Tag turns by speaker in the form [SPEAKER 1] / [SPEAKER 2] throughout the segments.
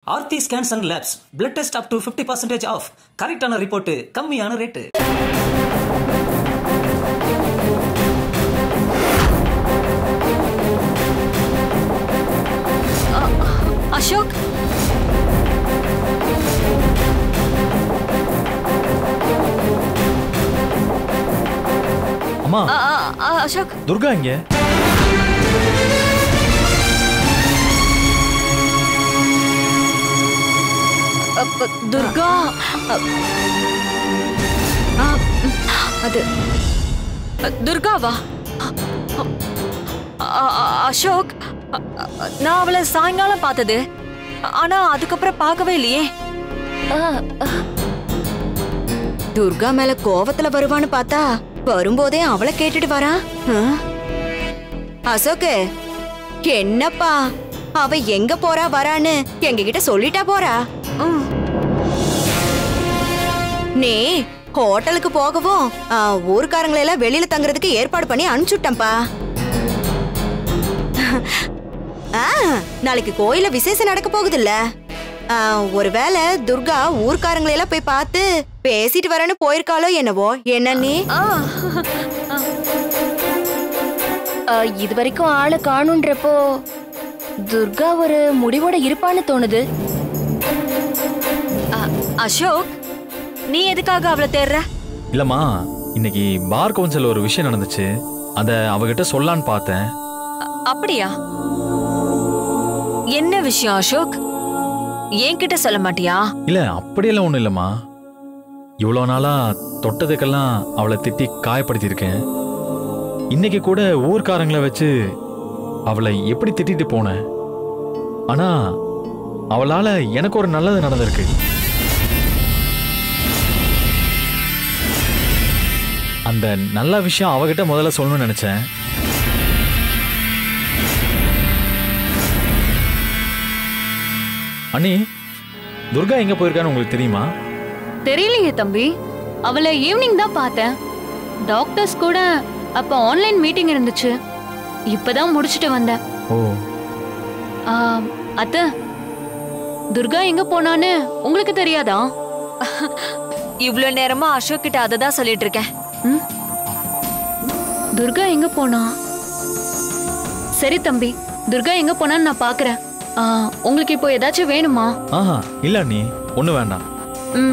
[SPEAKER 1] Aarthi scans and labs blood test up to fifty percentage of கரெக்டான report கம்மியான rate
[SPEAKER 2] Ashok
[SPEAKER 3] அம்மா
[SPEAKER 2] அ, அ, அ, அசோக்
[SPEAKER 3] துர்கா இங்க
[SPEAKER 2] அ, அ, துர்கா அ, ஆ, ம், அது அ, துர்காவா அ, அ, அ, அசோக் அ, அ, நான் அவளை சாயங்காலம் பார்த்தது ஆனா அதுக்கப்புறம் பார்க்கவே இல்லையே
[SPEAKER 4] துர்கா மேல கோவத்துல வருவான்னு பார்த்தா வரும்போதே அவளை கேட்டுட்டு வரா ஆ? அசோக்கு என்னப்பா அவ எங்க போறா வரான்னு எங்க கிட்ட சொல்லிட்டா போறா ம். நீ ஹோட்டலுக்கு போகவும் ஆ, ஊர்க்காரங்களை எல்லாம் வெளியில தங்குறதுக்கு ஏற்பாடு பண்ணி அனுப்பிச்சுட்டேன்ப்பா ஆ, நாளைக்கு கோயில விசேஷம் நடக்க போகுதுல்ல ஆ, ஒருவேளை துர்கா ஊர்க்காரங்களை எல்லாம் போய் பார்த்து பேசிட்டு வரேன்னு போயிருக்காளோ என்னவோ என்ன நீ
[SPEAKER 2] ஆ,
[SPEAKER 5] இது வரைக்கும் ஆளை காணுன்றப்போ துர்கா ஒரு முடிவோட இருப்பான்னு தோணுது
[SPEAKER 2] அ, அசோக் நீ எதுக்காக அவளை தேடுற
[SPEAKER 3] இல்லம்மா இன்னைக்கு பார் கவுன்சில் ஒரு விஷயம் நடந்துச்சு அத அவகிட்ட சொல்லான்னு பார்த்தேன்
[SPEAKER 2] அ- அப்படியா என்ன விஷயம் அசோக் என்கிட்ட சொல்ல மாட்டியா
[SPEAKER 3] இல்ல அப்படியெல்லாம் ஒண்ணும் இல்லம்மா இவ்வளோ நாளா தொட்டதுக்கெல்லாம் அவளை திட்டி காயப்படுத்தியிருக்கேன் இன்னைக்கு கூட ஊர்க்காரங்களை வச்சு அவளை எப்படி திட்டிட்டு போனேன் ஆனா அவளால எனக்கு ஒரு நல்லது நடந்திருக்கு அந்த நல்ல விஷயம் அவகிட்ட முதல்ல சொல்லணும்னு நினைச்சேன் அண்ணி துர்கா எங்க போயிருக்கான்னு உங்களுக்கு தெரியுமா
[SPEAKER 5] தெரியலையே தம்பி அவளை ஈவினிங் தான் பார்த்தேன் டாக்டர்ஸ் கூட அப்ப ஆன்லைன் மீட்டிங் இருந்துச்சு இப்பதான் முடிச்சிட்டு வந்தேன்
[SPEAKER 3] ஓ
[SPEAKER 5] ஆ, அத்த துர்கா எங்க போனான்னு உங்களுக்கு தெரியாதா
[SPEAKER 2] இவ்ளோ நேரமா அசோக் கிட்ட அதை தான் சொல்லிட்டு இருக்கேன்
[SPEAKER 5] ம்? துர்கா எங்க போனா சரி தம்பி துர்கா எங்க போனான்னு நான் பாக்குறேன் ஆ, உங்களுக்கு இப்போ ஏதாச்சும் வேணுமா
[SPEAKER 3] ஆஹா இல்ல அண்ணி ஒண்ணு வேண்டாம்
[SPEAKER 5] ம்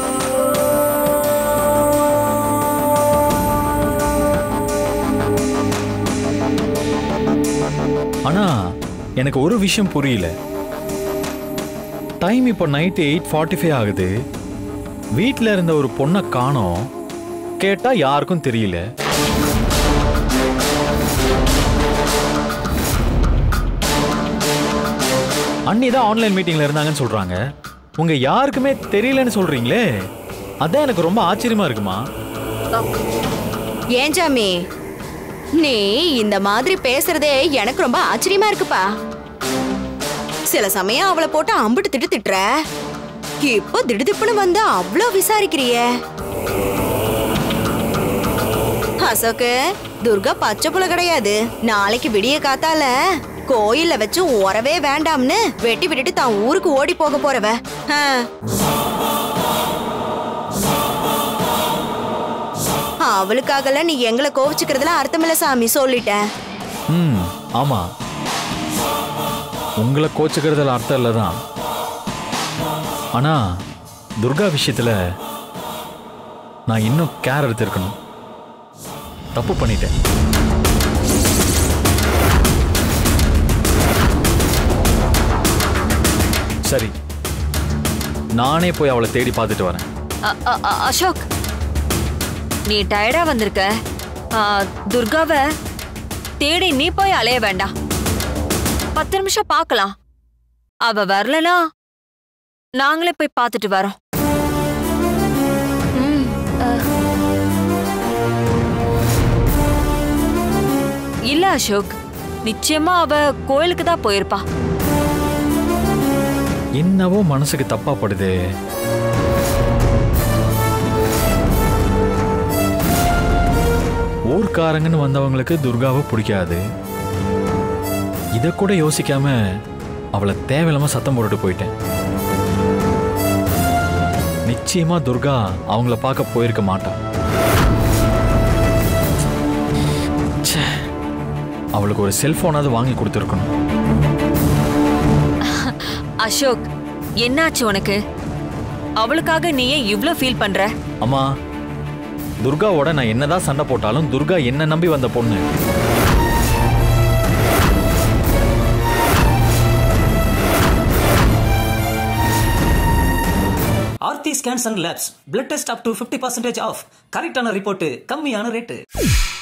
[SPEAKER 3] ஆனா எனக்கு ஒரு விஷயம் புரியல டைம் இப்போ நைட்டு எயிட் ஃபார்ட்டி ஃபைவ் ஆகுது வீட்டில் இருந்த ஒரு பொண்ணை காணோம் கேட்டா யாருக்கும் தெரியல அண்ணி தான் ஆன்லைன் மீட்டிங்ல இருந்தாங்கன்னு சொல்றாங்க உங்க யாருக்குமே தெரியலன்னு சொல்றீங்களே அதான் எனக்கு ரொம்ப ஆச்சரியமா இருக்குமா
[SPEAKER 4] ஏன் ஜாமி நீ இந்த மாதிரி பேசுறதே எனக்கு ரொம்ப ஆச்சரியமா இருக்குப்பா சில சமயம் அவளை போட்டு அம்பிட்டு திட்டு திட்டுற இப்போ திடுதிப்புன்னு வந்து அவ்வளோ விசாரிக்கிறியே அசோக்கு துர்கா பச்சை புள்ள கிடையாது நாளைக்கு விடிய காத்தால கோயில்ல வச்சு உறவே வேண்டாம்னு வெட்டி விட்டுட்டு தான் ஊருக்கு ஓடி போக போறவ ஆ. அவளுக்காகலாம் நீ எங்களை கோவிச்சுக்கிறதுல அர்த்தமில்ல சாமி சொல்லிட்டேன்
[SPEAKER 3] ம் ஆமா உங்களை கோச்சுக்கிறதுல அர்த்தம் இல்லை தான் ஆனா துர்கா விஷயத்துல நான் இன்னும் கேர் எடுத்திருக்கணும் தப்பு பண்ணிட்டேன் சரி நானே போய் அவளை தேடி பார்த்துட்டு வரேன்
[SPEAKER 2] அ- அ- அ- அசோக் நீ டயர்டா வந்திருக்க ஆ, துர்காவை தேடி நீ போய் அலைய வேண்டாம் பத்து நிமிஷம் பார்க்கலாம் அவ வரலனா நாங்களே போய் பார்த்துட்டு வரோம்
[SPEAKER 5] ம் ஆ,
[SPEAKER 2] இல்ல அசோக் நிச்சயமா அவ கோயிலுக்கு தான் போயிருப்பா
[SPEAKER 3] என்னவோ மனசுக்கு தப்பா படுது ஊர்க்காரங்கன்னு வந்தவங்களுக்கு துர்காவை பிடிக்காது இதை கூட யோசிக்காம அவளை தேவையில்லாம சத்தம் போட்டுட்டு போயிட்டேன் நிச்சயமா துர்கா அவங்கள பார்க்க போயிருக்க மாட்டா ச்சே, அவளுக்கு ஒரு செல்போனாவது வாங்கி கொடுத்துருக்கணும்
[SPEAKER 2] அசோக் என்னாச்சு உனக்கு அவளுக்காக நீ ஏன் இவ்ளோ ஃபீல் பண்ற
[SPEAKER 3] அம்மா துர்காவோட நான் என்னதான் சண்டை போட்டாலும் துர்கா என்ன நம்பி வந்த பொண்ணு
[SPEAKER 1] Aarthi scans and labs blood test up to fifty percentage of கரெக்டான ரிப்போர்ட் கம்மியான ரேட்டு